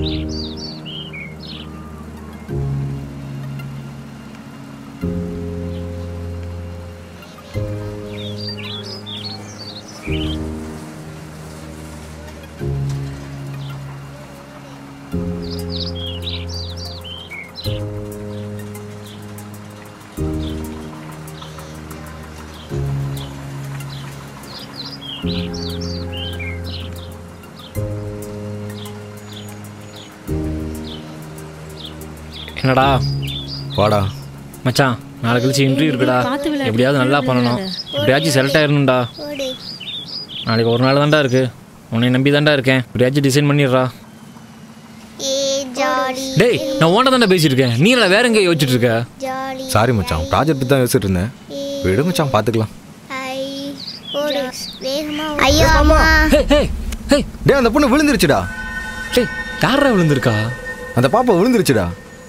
என்னடா வாடா மச்சான் நாளை கழிச்சு இன்டர்வியூ இருக்குடா பார்த்து விளையாடு. எப்படியாவது நல்லா பண்ணணும் எப்படியாச்சும் செலக்ட் ஆயிடணும்டா நாளைக்கு ஒரு நாள் தான்டா இருக்கு உன்னை நம்பி தான்டா இருக்கேன் எப்படியாச்சும் டிசைன் பண்ணிடுறா ஏ ஜாலி டேய் நான் ஓட்ட தான்டா பேசிட்டு இருக்கேன் நீ இல்லை வேற எங்கே யோசிச்சுட்டு இருக்க ஜாலி சாரி மச்சான் ப்ராஜெக்ட் தான் யோசிச்சுட்டு இருந்தேன் விடு மச்சான் பார்த்துக்கலாம் ஐ ஓடு வேகமா ஐயோ அம்மா ஹே ஹே ஹே டேய் அந்த பொண்ணு விழுந்துருச்சுடா டேய் யாரா விழுந்திருக்கா அந்த பாப்பா விழுந்துருச்சுடா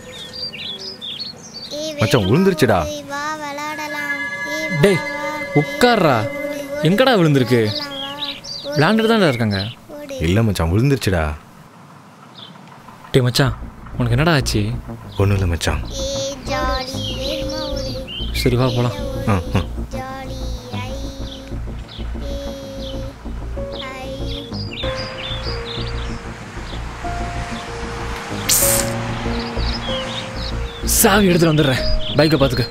ஏய், மச்சான் விழுந்துருச்சுடா ஏய், வா விளையாடலாம் ஏய், வா, டேய் உட்கார்றா எங்கடா விழுந்திருக்கு வா, விளாண்டுட்டு தான்டா இருக்காங்க ஓடு இல்லை மச்சான் விழுந்துருச்சுடா டேய் மச்சான் உனக்கு என்னடா ஆச்சு ஒன்றும் இல்லை மச்சான் ஏய் ஜாலி வேகமா ஓடு சரி வா போலாம் ஆ ஆ ஜாலி ஐ ஏ ஐ சாவி எடுத்துட்டு வந்துடுறேன் பைக்கை பார்த்துக்க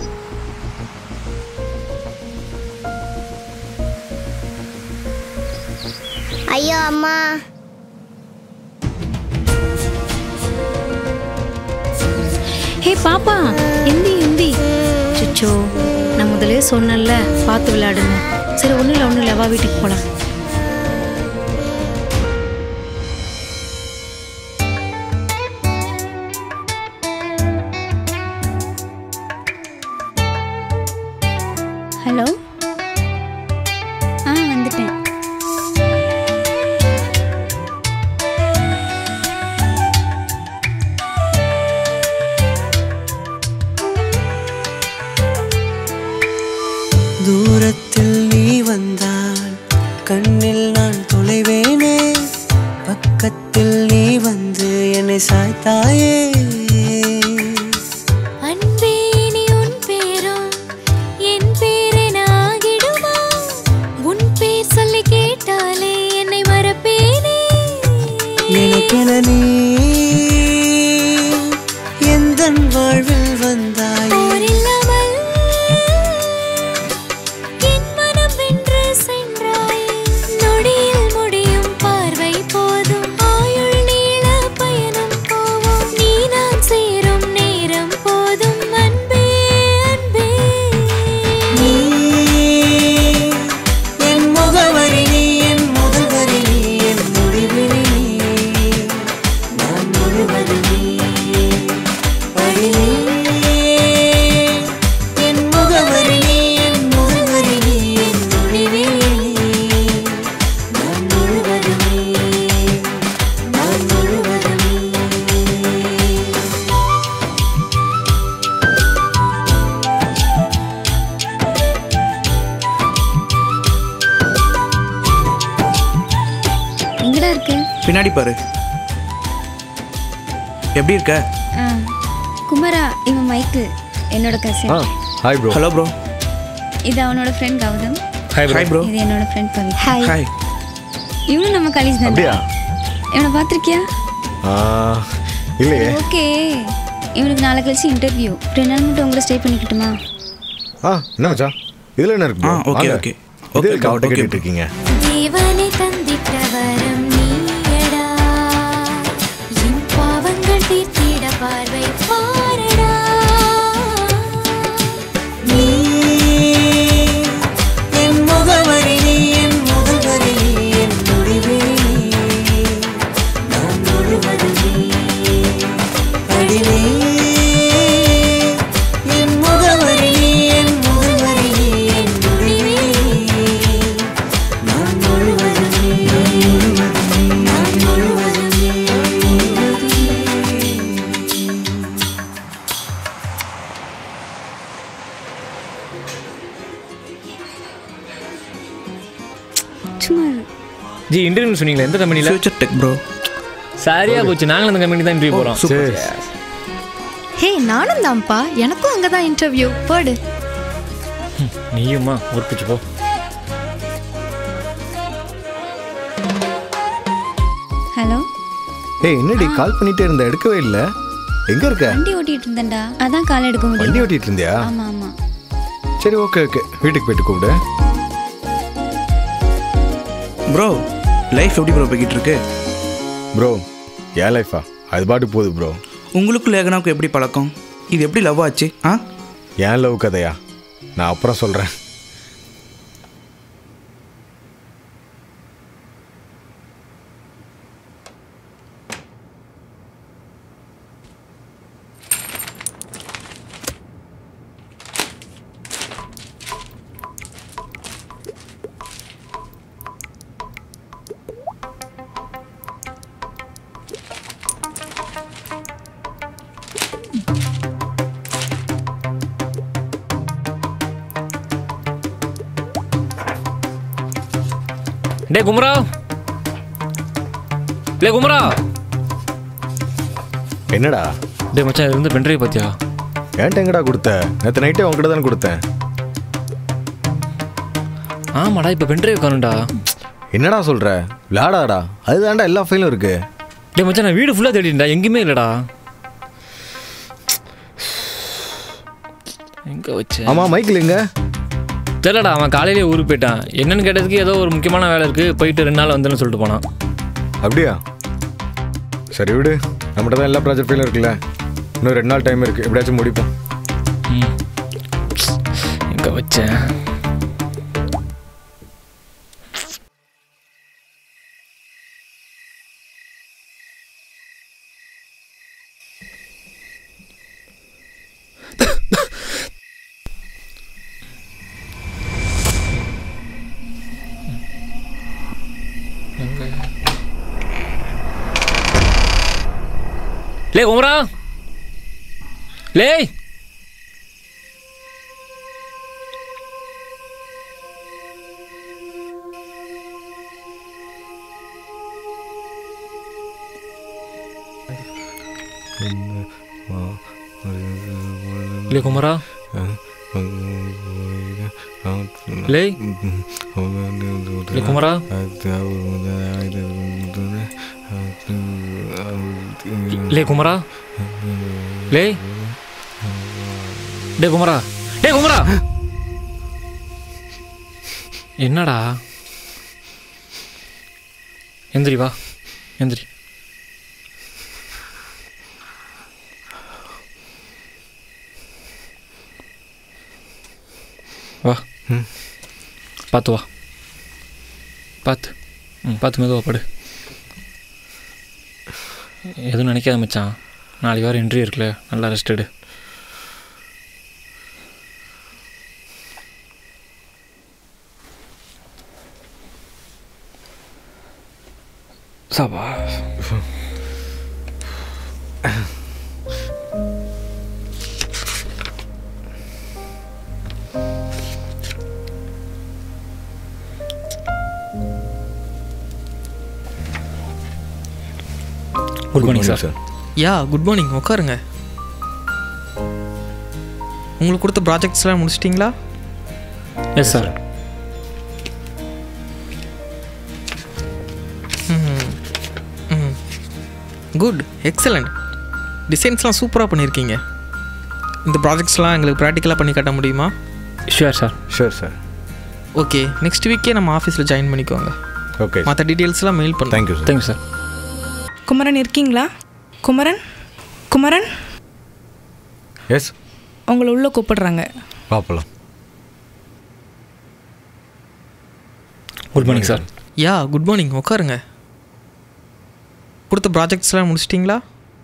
ஐயோ அம்மா ஹே பாப்பா எந்தி எந்தி சுச்சோ நான் முதலே சொன்னேன்ல பார்த்து விளையாடுங்க சரி ஒன்றும் இல்லை ஒன்றும் இல்லை வா வீட்டுக்கு போகலாம் ஹலோ ஆ வந்துட்டேன் தூரத்தில் நீ வந்தால் கண்ணில் நான் தொலைவேனே பக்கத்தில் நீ வந்து என்னை சாய்த்தாயே அன்பே நீ உன் பேரும் என் பேரென ஆகிடுமா உன் பேர் சொல்லி கேட்டாலே என்னை மறப்பேனே எனக்கென நீ எந்த வாழ்வில் வந்தாயே போரில்லாமல் என் மனம் வென்று சென்றாய் நொடியில் முடியும் பார்வை போதும் ஆயுள் நீள பயணம் போவோம் நீ நான் சேரும் நேரம் போதும் அன்பே அன்பே நீ என் முகவரி நீ என் முதல்வரி நீ என் முடிவினி நீ நான் முழுவது நீ வழி நீ என் முகவரி நீ என் முதல்வரி நீ என் முடிவினி நீ நான் முழுவது நீ நான் முழுவது நீ எங்கடா இருக்கு பின்னாடி பாரு எப்படி இருக்க ஆ குமரா இவன் மைக்கு என்னோட ஆ cousin hi bro hello bro இது அவனோட friend Gautham hi hi bro இது என்னோட ஃப்ரெண்ட் பவி ஹாய் ஹாய் இவனும் நம்ம காலேஜ் தான் அப்படியா இவனை பார்த்திருக்கியா ஆ, இல்லையே ஓகே இவனுக்கு நாளை கழிச்சு இன்டர்வியூ ரெண்டு நாள் மட்டும் உங்களை ஸ்டே பண்ணிக்கிட்டுமா ஆ என்ன மச்சான் இதில் என்ன இருக்கு ஆ, bro? okay, வாங்க. okay. இது Okay, இருக்கு, அவட்ட okay, கேட்டுட்டு bro. இருக்கீங்க தேவனை தந்திட்ட வரம் நீயடா என் பாவங்கள் தீர்த்திட பார்வை பாரடா நீ என் முகவரி நீ என் முதல்வரி நீ என் முடிவினி நீ நான் முழுவது நீ அடி நீ என் முகவரி நீ என் முதல்வரி நீ என் முடிவினி நீ நான் முழுவது நீ நான் முழுவது நீ சும்மா இரு. ஜி இன்டர்வியூ சொன்னீங்களே எந்த கம்பெனியில் ஃபியூச்சர் டெக் ப்ரோ சரியா போச்சு நாங்களும் அந்த கம்பெனி தான் இன்டர்வியூ போகிறோம் சரி ஹே நானும் தான்ப்பா எனக்கும் அங்கே தான் இன்டர்வியூ போடு நீயுமா ஒர்க்குச்சு போ ஹலோ ஏய் என்னடி கால் பண்ணிட்டே இருந்த எடுக்கவே இல்லை எங்க இருக்க வண்டி ஓட்டிட்டு இருந்தேன்டா அதான் கால் எடுக்க வண்டி முடியும் ஓட்டிட்டு இருந்தியா ஆமா ஆமா சரி ஓகே ஓகே வீட்டுக்கு போயிட்டு கூப்பிடு ப்ரோ லைஃப் எப்படி ப்ரோ போய்கிட்டு இருக்கு ப்ரோ ஏன் லைஃபா அது பாட்டு போகுது ப்ரோ உங்களுக்கும் லேகனாவுக்கும் எப்படி பழக்கம் இது எப்படி லவ் ஆச்சு ஆ ஏன் லவ் கதையா நான் அப்புறம் சொல்கிறேன் டே குமரா டே குமரா என்னடா டே மச்சான் இது வந்து பென்ட்ரைவ் பார்த்தியா ஏன்ட்ட எங்கடா கொடுத்த நேற்று நைட்டே உங்ககிட்ட தானே கொடுத்தேன் ஆமாடா இப்போ பென்ட்ரைவ் காணும்டா என்னடா சொல்கிற விளாடாடா அதுதான்டா எல்லா ஃபைலும் இருக்கு டே மச்சான் நான் வீடு ஃபுல்லாக தேடிட்டா எங்கேயுமே இல்லைடா எங்கே வச்சேன் ஆமாம் மைக்கில் எங்க தெரியலடா அவன் காலையிலேயே ஊருக்கு போயிட்டான் என்னன்னு கேட்டதுக்கு ஏதோ ஒரு முக்கியமான வேலை இருக்குது போயிட்டு ரெண்டு நாள் வந்துன்னு சொல்லிட்டு போனான் அப்படியா சரி விடு நம்மகிட்ட தான் எல்லா ப்ராஜெக்ட் ஃபைலும் இருக்குல்ல இன்னும் ரெண்டு நாள் டைம் இருக்குது எப்படியாச்சும் முடிப்போம் ம் எங்கே வச்சேன் லே குமரா லே லே குமரா லே லே குமரா லே குமரா லே டே குமரா டே குமரா என்னடா எந்திரி வா எந்திரி வா பார்த்து வா பார்த்து ம் பார்த்து மெதுவா படு எதுவும் நினைக்காத மச்சான் நாளைக்கு வேறு இன்டர்வியூ இருக்குல்ல நல்லா ரெஸ்ட் எடு சபா good morning sir yeah good morning உட்காருங்க உங்களுக்கு கொடுத்த ப்ராஜெக்ட்ஸ்லாம் முடிச்சிட்டிங்களா எஸ் சார் குட் எக்ஸலண்ட் டிசைன்ஸ்லாம் சூப்பராக பண்ணியிருக்கீங்க இந்த ப்ராஜெக்ட்ஸ்லாம் எங்களுக்கு ப்ராக்டிக்கலாக பண்ணி காட்ட முடியுமா sure sir sure sir okay next வீக்கே நம்ம ஆஃபீஸில் ஜாயின் பண்ணிக்கோங்க ஓகே மற்ற டீட்டெயில்ஸ்லாம் மெயில் பண்ணுறேன் thank you sir thank you sir Kumaran இருக்கீங்களா குமரன் குமரன் எஸ் உங்களை உள்ள கூப்பிடுறாங்க பார்ப்பலாம் good morning sir yeah good morning உட்காருங்க கொடுத்த ப்ராஜெக்ட்ஸ்லாம் முடிச்சிட்டிங்களா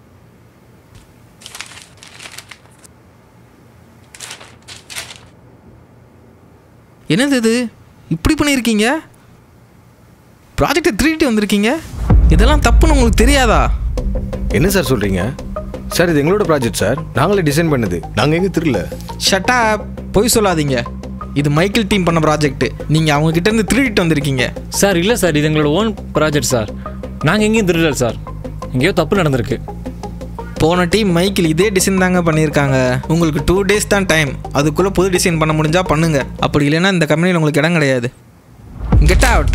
என்னது இது இப்படி பண்ணியிருக்கீங்க ப்ராஜெக்டை திருடிட்டு வந்திருக்கீங்க இதெல்லாம் தப்புன்னு உங்களுக்கு தெரியாதா என்ன சார் சொல்கிறீங்க சார் இது எங்களோட ப்ராஜெக்ட் சார் நாங்களே டிசைன் பண்ணது நாங்கள் எங்கே திருல ஷட்டா பொய் சொல்லாதீங்க இது மைக்கேல் டீம் பண்ண ப்ராஜெக்ட் நீங்கள் அவங்க கிட்ட இருந்து திருடிட்டு வந்திருக்கீங்க சார் இல்லை சார் இது எங்களோட ஓன் ப்ராஜெக்ட் சார் நாங்கள் எங்கேயும் திருடல சார் எங்கேயோ தப்பு நடந்திருக்கு போன டீம் மைக்கில் இதே டிசைன் தாங்க பண்ணியிருக்காங்க உங்களுக்கு டூ டேஸ் தான் டைம் அதுக்குள்ளே புது டிசைன் பண்ண முடிஞ்சால் பண்ணுங்க அப்படி இல்லைன்னா இந்த கம்பெனியில் உங்களுக்கு இடம் கிடையாது கெட் அவுட்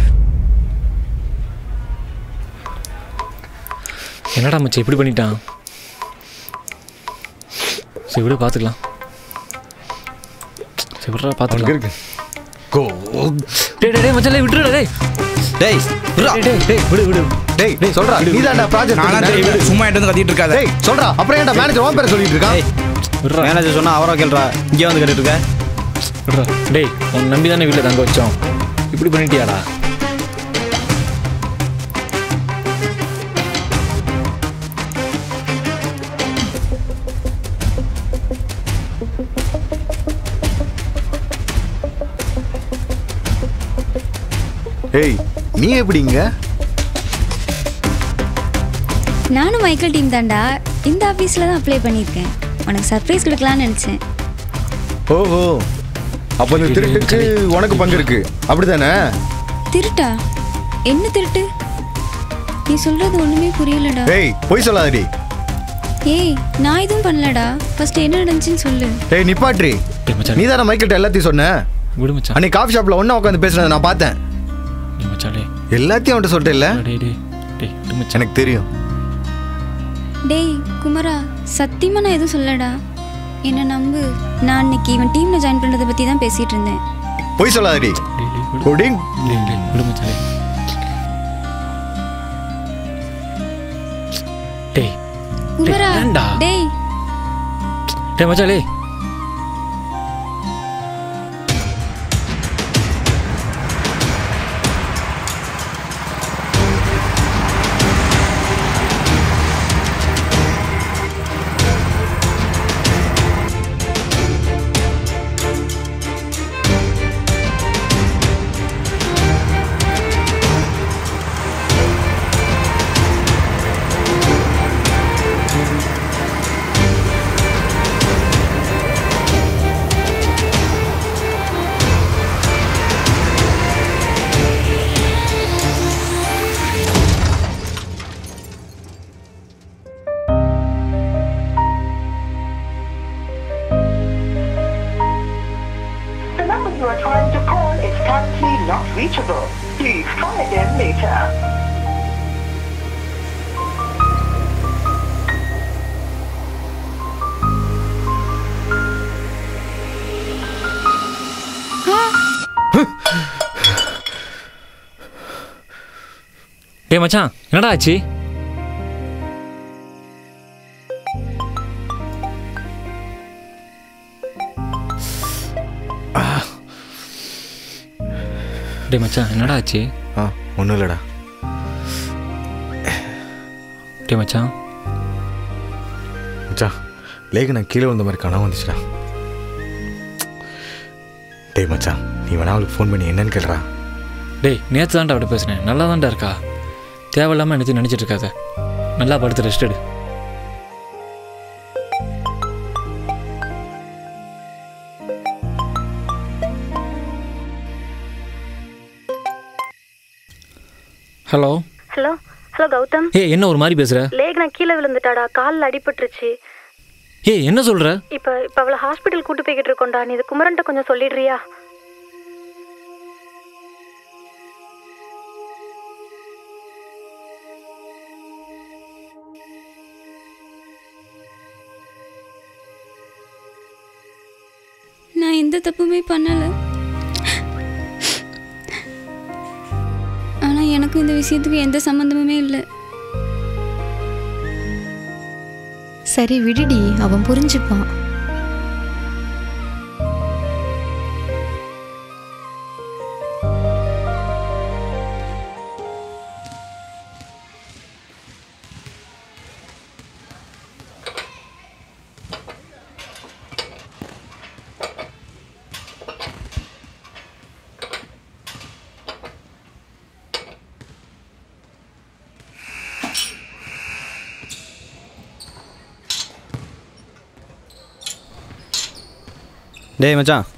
என்னடா மச்சான் இப்படி பண்ணிட்டான் சரி விடு பார்த்துக்கலாம் சரி விட்றா பார்த்துக்கலாம் இருக்கு கோ டேய் டேய், டேய் மச்சான் விட்டுருடா டேய் டேய் டேய் டேய் டேய் விடு விடு டேய் டேய் சொல்றா நீ தான்டா நானா ப்ராஜெக்ட் தெரியும் சும்மா எடுத்து வந்து கத்திட்டு இருக்காத டேய் சொல்றா அப்புறம் ஏன்டா மேனேஜர் ஓன் பேரை சொல்லிட்டு இருக்கான் விட்றா மேனேஜர் சொன்னா அவரா கேள்றா இங்கே வந்து கேட்டுட்டு இருக்க விட்றா டேய் உன் நம்பி தானே வீட்டில் தங்க வச்சோம் இப்படி பண்ணிட்டியாடா ஏய் நீ எப்படிங்க நானும் மைக்கேல் டீம் தான்டா இந்த ஆஃபீஸில் தான் அப்ளை பண்ணியிருக்கேன் உனக்கு சர்ப்ரைஸ் கொடுக்கலான்னு நினச்சேன் ஓஹோ அப்போ இந்த திருட்டுக்கு உனக்கு பங்கு இருக்கு அப்படிதானே திருட்டா என்ன திருட்டு நீ சொல்கிறது ஒன்றுமே புரியலடா டேய் பொய் சொல்லாதடி ஏய் நான் எதுவும் பண்ணலடா ஃபர்ஸ்ட் என்ன நடந்துச்சுன்னு சொல்லு டேய் நிப்பாட்ரி டேய் மச்சான் நீ தானே மைக்கிட்ட எல்லாத்தையும் சொன்ன விடு மச்சான் அன்னைக்கு காஃபி ஷாப்ல ஒண்ணா உட்காந்து பேசுனதை நான் பார்த்தேன் டேய் மச்சான் டேய் எல்லாத்தையும் அவன்கிட்ட சொல்லிட்டேல்ல டேய் டேய் டேய் விடு மச்சான் எனக்கு தெரியும் டேய் குமரா சத்தியமாக நான் எதுவும் சொல்லடா என்ன நம்பு நான் இன்னைக்கு இவன் டீமில் ஜாயின் பண்ணுறதை பற்றி தான் பேசிகிட்டு இருந்தேன் பொய் சொல்லாதடி டேய் டேய் விடு ஒடிங் டேய் டேய் விடு மச்சான் டேய் டேய் குமரா ஏன்டா? டேய் டேய் மச்சான் டேய் The number you are trying to call is currently not reachable. Please try again later. டேய் மச்சான் என்னடா ஆச்சு டேய் மச்சான் என்னடா ஆச்சு ஆ ஒன்றும் இல்லைடா டேய் மச்சான் மச்சான் லேக்கு நான் கீழே வந்த மாதிரி கனவு வந்துச்சுடா டேய் மச்சான் நீ வேணா அவளுக்கு ஃபோன் பண்ணி என்னன்னு கேளுடா டேய் நேற்று தான்டா அப்படி பேசினேன் நல்லா தான்டா இருக்கா தேவையில்லாமல் நினச்சி நினச்சிட்டு இருக்காத நல்லா படுத்து ரெஸ்ட் எடு ஹலோ ஹலோ ஹலோ கௌதம் ஏய் என்ன ஒரு மாதிரி பேசுகிற லேக்னா கீழே விழுந்துட்டாடா காலில் அடிபட்டுருச்சு ஏய் என்ன சொல்கிற இப்போ இப்போ அவளை ஹாஸ்பிட்டல் கூட்டு போய்கிட்டு இருக்கோம்டா நீ இது குமரன்ட்ட கொஞ்சம் சொல்லிடுறியா நான் எந்த தப்புமே பண்ணலை ஆனால் எனக்கும் இந்த விஷயத்துக்கு எந்த சம்மந்தமுமே இல்லை சரி விடுடி அவன் புரிஞ்சுப்பான் டேய் மச்சான்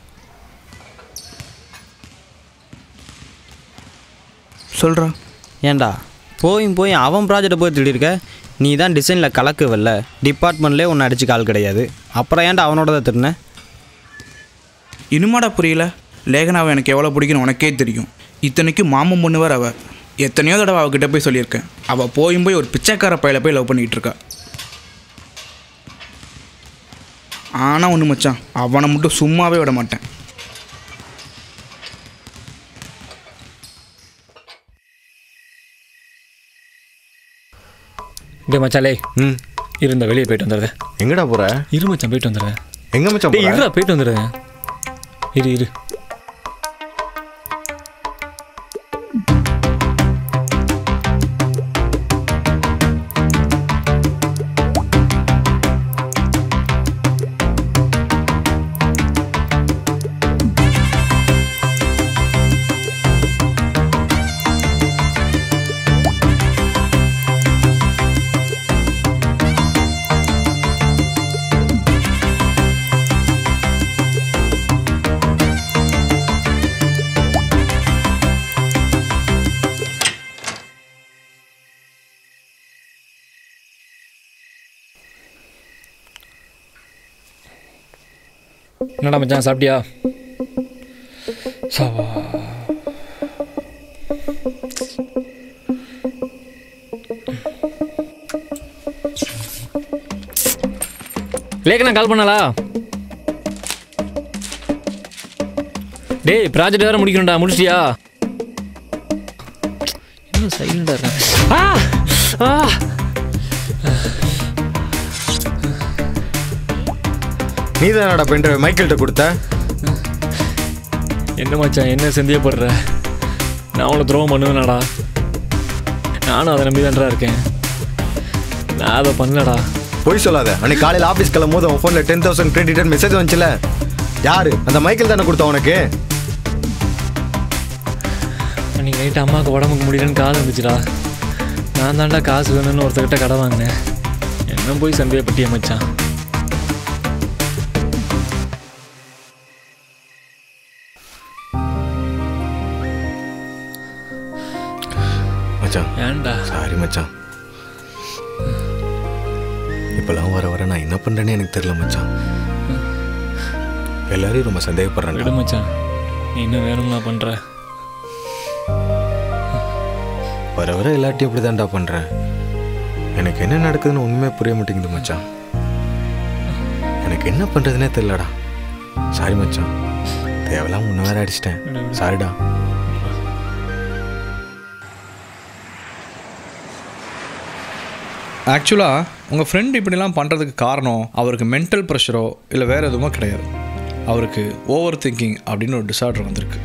சொல்றா ஏன்டா போயும் போய் அவன் ப்ராஜெக்டை போய் திருடி இருக்க நீ தான் டிசைனில் கலக்குவல்ல டிபார்ட்மெண்ட்லேயே உன்னை அடிச்சு கால் கிடையாது அப்புறம் ஏன்டா அவனோட தான் திருன இனிமாடா புரியல லேகனாவை எனக்கு எவ்வளோ பிடிக்குன்னு உனக்கே தெரியும் இத்தனைக்கும் மாமன் பொண்ணுவர் அவ எத்தனையோ தடவை அவகிட்ட போய் சொல்லியிருக்கேன் அவள் போயும் போய் ஒரு பிச்சைக்கார பையில போய் லவ் பண்ணிக்கிட்டு இருக்கா ஆனால் ஒன்று மச்சான் அவனை மட்டும் சும்மாவே விட மாட்டேன் டே மச்சாலே ம் இருந்த வெளியே போயிட்டு வந்துடுறேன் எங்கடா போற இரு மச்சான் போயிட்டு வந்துடுறேன் எங்க மச்சான் டேய் போற? இருடா போயிட்டு வந்துடுறேன் இரு இரு என்னடா மச்சான் சாப்பிட்டியா சாவா லேக்கனா கால் பண்ணலா டேய் ப்ராஜெக்ட் வேற முடிக்கணும்டா முடிச்சிட்டியா இன்னும் சைலண்டாக இருக்கேன் ஆ ஆ நீ தானடா பென்ற மைக்கேல்கிட்ட கொடுத்த என்ன மச்சான் என்ன சந்தேகப்படுற நான் உன்னை துரோகம் பண்ணுவேனடா நானும் அதை நம்பி தான்டா இருக்கேன் நான் அதை பண்ணலடா பொய் சொல்லாத அன்னைக்கு காலையில் ஆஃபீஸ் கிளம்பும் போது உன் ஃபோனில் டென் தௌசண்ட் கிரெடிட் மெசேஜ் வந்துச்சுல யாரு அந்த மைக்கேல் தானே கொடுத்தா உனக்கு அன்றைக்கி நைட்டு அம்மாவுக்கு உடம்புக்கு முடியலன்னு கால் வந்துச்சுடா நான் தான்டா காசு வேணும்னு ஒருத்தர்கிட்ட கடை வாங்கினேன் என்ன போய் சந்தேகப்பட்டிய மச்சான் மச்சான் ஏன்டா சாரி மச்சான் இப்போலாம் வர வர நான் என்ன பண்ணுறேன்னு எனக்கு தெரியல மச்சான் எல்லாரையும் ரொம்ப விடு சந்தேகப்படுறேன் மச்சான் நீ என்ன வேணும்னா பண்ணுற வர வர எல்லாத்தையும் இப்படி தான்டா பண்ணுறேன் எனக்கு என்ன நடக்குதுன்னு உண்மையே புரிய மாட்டேங்குது மச்சான் எனக்கு என்ன பண்ணுறதுனே தெரியலடா சாரி மச்சான் தேவையில்லாம முன்ன வேற அடிச்சிட்டேன் சாரிடா ஆக்சுவலாக உங்கள் ஃப்ரெண்ட் இப்படிலாம் பண்ணுறதுக்கு காரணம் அவருக்கு மென்டல் ப்ரெஷரோ இல்லை வேறு எதுவுமோ கிடையாது அவருக்கு ஓவர் திங்கிங் அப்படின்னு ஒரு டிசார்டர் வந்திருக்கு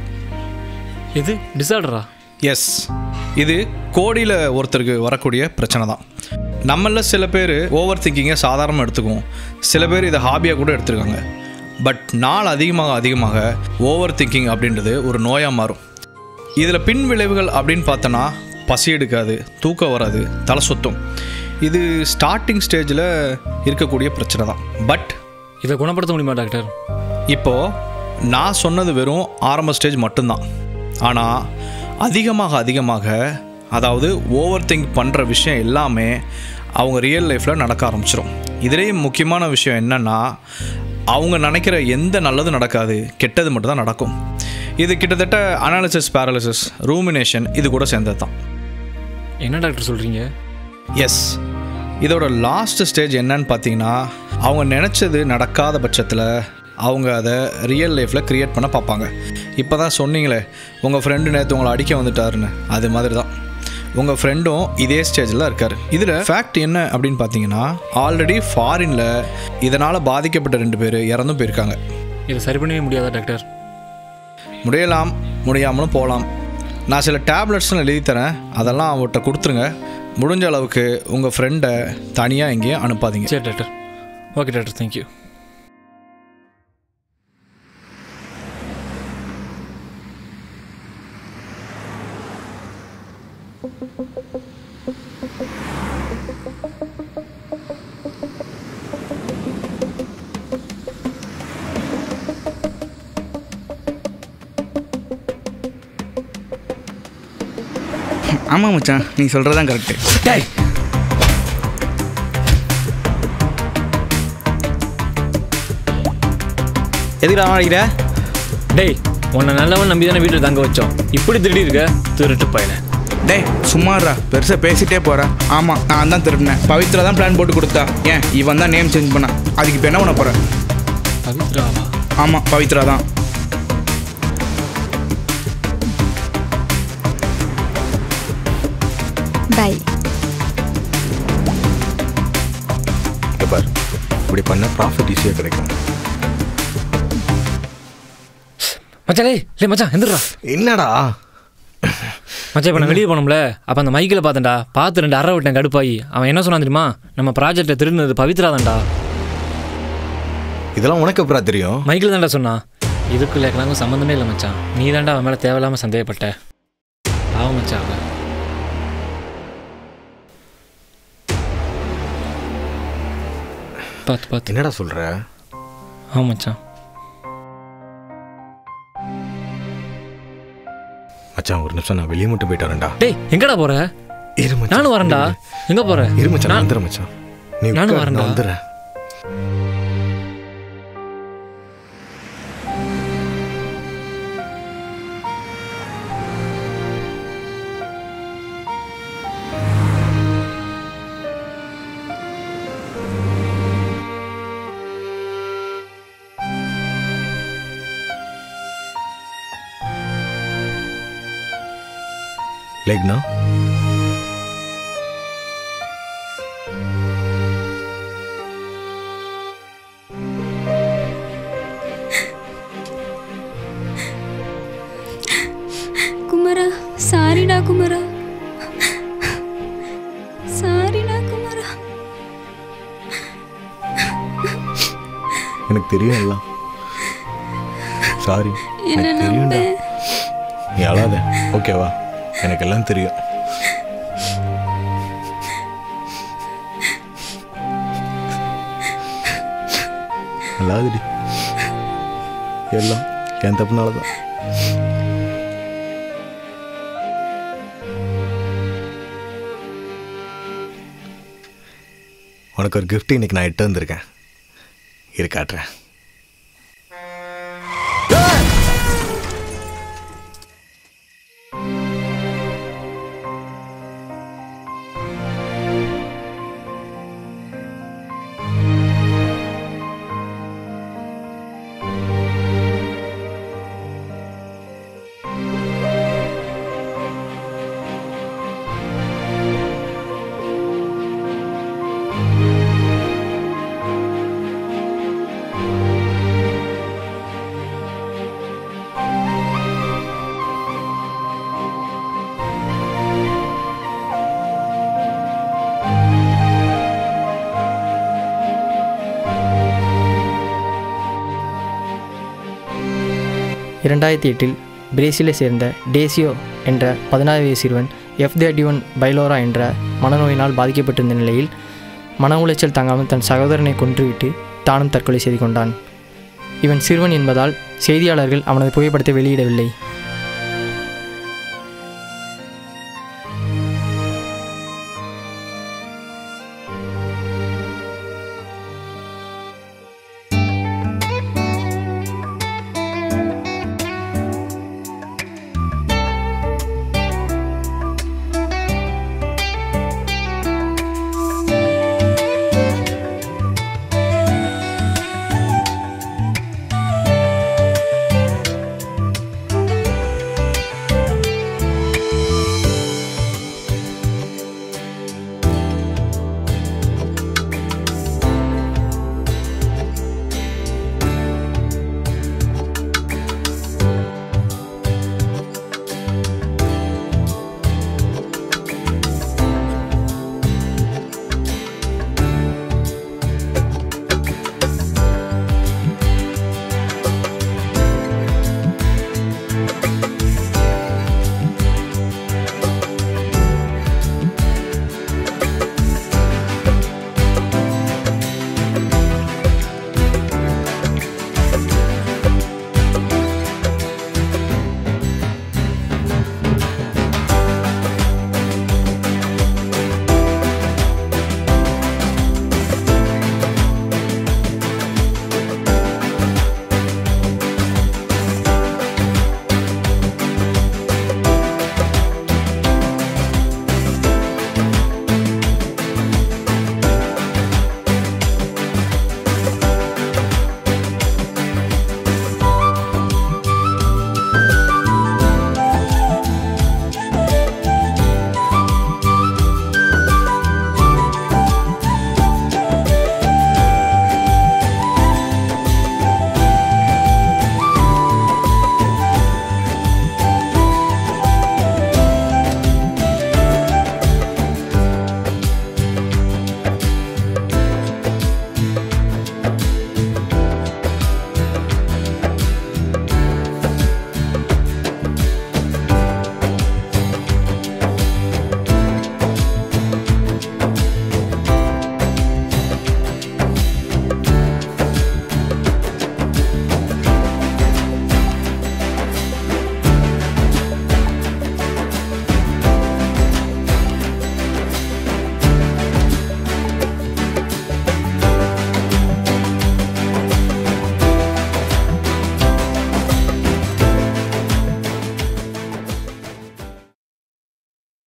இது டிசார்டரா எஸ் இது கோடியில் ஒருத்தருக்கு வரக்கூடிய பிரச்சனை தான் நம்மள சில பேர் ஓவர் திங்கிங்கை சாதாரணமாக எடுத்துக்குவோம் சில பேர் இதை ஹாபியாக கூட எடுத்துருக்காங்க பட் நாள் அதிகமாக அதிகமாக ஓவர் திங்கிங் அப்படின்றது ஒரு நோயாக மாறும் இதில் பின் விளைவுகள் அப்படின்னு பார்த்தோன்னா பசி எடுக்காது தூக்கம் வராது தலை சுத்தும் இது ஸ்டார்டிங் ஸ்டேஜில் இருக்கக்கூடிய பிரச்சனை தான் பட் இதை குணப்படுத்த முடியுமா டாக்டர் இப்போது நான் சொன்னது வெறும் ஆரம்ப ஸ்டேஜ் மட்டும்தான் ஆனால் அதிகமாக அதிகமாக அதாவது ஓவர் திங்க் பண்ணுற விஷயம் எல்லாமே அவங்க ரியல் லைஃப்பில் நடக்க ஆரம்பிச்சிடும் இதுலேயே முக்கியமான விஷயம் என்னென்னா அவங்க நினைக்கிற எந்த நல்லதும் நடக்காது கெட்டது மட்டும் தான் நடக்கும் இது கிட்டத்தட்ட அனாலிசிஸ் பேரலிசிஸ் ரூமினேஷன் இது கூட சேர்ந்தது தான் என்ன டாக்டர் சொல்கிறீங்க எஸ் இதோட லாஸ்ட் ஸ்டேஜ் என்னன்னு பார்த்தீங்கன்னா அவங்க நினச்சது நடக்காத பட்சத்தில் அவங்க அதை ரியல் லைஃப்பில் க்ரியேட் பண்ண பார்ப்பாங்க இப்போ தான் சொன்னீங்களே உங்கள் ஃப்ரெண்டு நேற்று உங்களை அடிக்க வந்துட்டாருன்னு அது மாதிரி தான் உங்கள் ஃப்ரெண்டும் இதே ஸ்டேஜில் இருக்கார் இதில் ஃபேக்ட் என்ன அப்படின்னு பார்த்தீங்கன்னா ஆல்ரெடி ஃபாரினில் இதனால் பாதிக்கப்பட்ட ரெண்டு பேர் இறந்தும் போயிருக்காங்க இதை சரி பண்ணவே முடியாதா டாக்டர் முடியலாம் முடியாமலும் போகலாம் நான் சில டேப்லெட்ஸ்லாம் எழுதி தரேன் அதெல்லாம் அவர்கிட்ட கொடுத்துருங்க முடிஞ்ச அளவுக்கு உங்கள் ஃப்ரெண்டை தனியாக எங்கேயும் அனுப்பாதீங்க சரி டாக்டர் ஓகே டாக்டர் தேங்க்யூ ஆமாம் மச்சான் நீ சொல்கிறது தான் கரெக்டு எதுக்கு அவன் அடிக்கிற டேய் உன்னை நல்லவன் நம்பி தானே வீட்டில் தங்க வச்சோம் இப்படி திருடி இருக்க திருட்டு பையனை டேய் சும்மாறா பெருசாக பேசிட்டே போகிறேன் ஆமாம் நான் தான் திருடினேன் பவித்ரா தான் பிளான் போட்டு கொடுத்தா ஏன் இவன் தான் நேம் சேஞ்ச் பண்ணான் அதுக்கு இப்போ என்ன பண்ண போகிறேன் பவித்ராவா ஆமாம் பவித்ரா தான் பை இங்க பார் இப்படி பண்ண ப்ராஃபிட் ஈஸியாக கிடைக்கும் மச்சான் டேய் இல்லை மச்சான் எந்திரா என்னடா மச்சான் இப்போ நான் வெளியே போனோம்ல அப்போ அந்த மைக்கில் பார்த்தேன்டா பார்த்து ரெண்டு அரை விட்டேன் கடுப்பாயி அவன் என்ன சொன்னான் தெரியுமா நம்ம ப்ராஜெக்டை திருடினது பவித்ரா தான்டா இதெல்லாம் உனக்கு எப்படா தெரியும் மைக்கில் தான்டா சொன்னான் இதுக்குள்ள எனக்கும் சம்மந்தமே இல்லை மச்சான் நீ தான்டா அவன் மேலே தேவையில்லாமல் சந்தேகப்பட்ட ஆவும் மச்சான் அவன் பார்த்து பார்த்து என்னடா சொல்ற ஆமாம் மச்சான் மச்சான் ஒரு நிமிஷம் நான் வெளியே மட்டும் போயிட்டு வரேன்டா டேய் எங்கடா போற இரு மச்சான் நானும் வரேன்டா எங்க போற இரு மச்சான் நான் நான்- வந்துடுறேன் மச்சான் நீ நானும் உட்காரு, வரேன்டா. நான் வந்துடுறேன் லேக்னா குமரா சாரிடா குமரா சாரிடா குமரா எனக்கு தெரியும் எல்லாம் சாரி என்ன எனக்கு தெரியும்டா நம்பு. நீ அழாத ஓகேவா எனக்கு எல்லாம் தெரியும் அழாதடி எல்லாம் என் தப்புனால தான் உனக்கு ஒரு gift இன்னைக்கு நான் எட்டு வந்திருக்கேன் இரு காட்டுறேன் இரண்டாயிரத்தி எட்டில் பிரேசிலை சேர்ந்த டேசியோ என்ற பதினாறு வயது சிறுவன் எஃப் தேர்ட்டி ஒன் பைலோரா என்ற மனநோயினால் பாதிக்கப்பட்டிருந்த நிலையில் மன உளைச்சல் தாங்காமல் தன் சகோதரனை கொன்றுவிட்டு தானும் தற்கொலை செய்து கொண்டான் இவன் சிறுவன் என்பதால் செய்தியாளர்கள் அவனது புகைப்படத்தை வெளியிடவில்லை